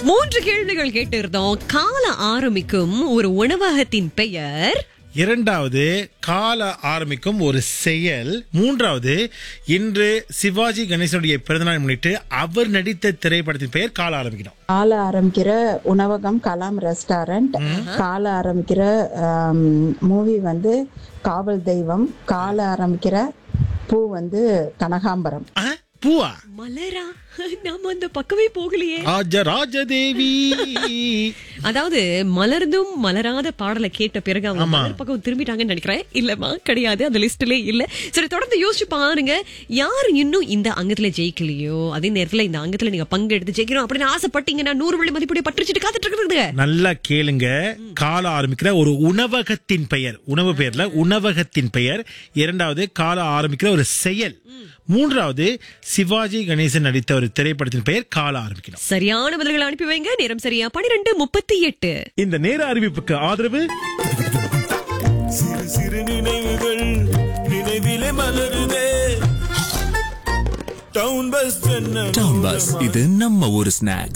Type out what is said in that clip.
மூன்று கேள்விகள் கேட்டிருந்தோம் கால ஆரம்பிக்கும் ஒரு உணவகத்தின் பெயர் இரண்டாவது கால ஆரம்பிக்கும் ஒரு செயல் மூன்றாவது இன்று சிவாஜி கணேசனுடைய பிறந்தநாள் முன்னிட்டு அவர் நடித்த திரைப்படத்தின் பெயர் கால ஆரம்பிக்கணும் கால ஆரம்பிக்கிற உணவகம் கலாம் ரெஸ்டாரண்ட் கால ஆரம்பிக்கிற மூவி வந்து காவல் தெய்வம் கால ஆரம்பிக்கிற பூ வந்து கனகாம்பரம் ஆ, பூவா மலரா நாம அந்த பக்கமே போகலையே ராஜராஜதேவி அதாவது மலர்ந்தும் மலராத பாடலை கேட்ட பிறகு அவங்க ஆமா. மலர் பக்கம் திரும்பிட்டாங்கன்னு நினைக்கிறேன் இல்லம்மா கிடையாது அந்த லிஸ்ட்லயே இல்ல சரி தொடர்ந்து யோசிச்சு பாருங்க யார் இன்னும் இந்த அங்கத்துல ஜெயிக்கலையோ அதே நேரத்துல இந்த அங்கத்துல நீங்க பங்கெடுத்து ஜெயிக்கணும் அப்படின்னு ஆசைப்பட்டீங்கன்னா நூறு வழி மதிப்புடைய பற்றுச்சிட்டு காத்துட்டு இருக்குது நல்லா கேளுங்க கால ஆரம்பிக்கிற ஒரு உணவகத்தின் பெயர் உணவு பெயர்ல உணவகத்தின் பெயர் இரண்டாவது கால ஆரம்பிக்கிற ஒரு செயல் மூன்றாவது சிவாஜி கணேசன் நடித்த ஒரு திரைப்படத்தின் பெயர் கால ஆரம்பிக்கணும் சரியான பதில்களை அனுப்பி வைங்க நேரம் சரியா பனிரெண்டு முப்பத்தி எட்டு இந்த நேர அறிவிப்புக்கு ஆதரவு சிறு சிறு நினைவுகள் நினைவிலே மலருதே town bus Chennai town bus இது நம்ம ஊரு ஸ்நாக்ஸ்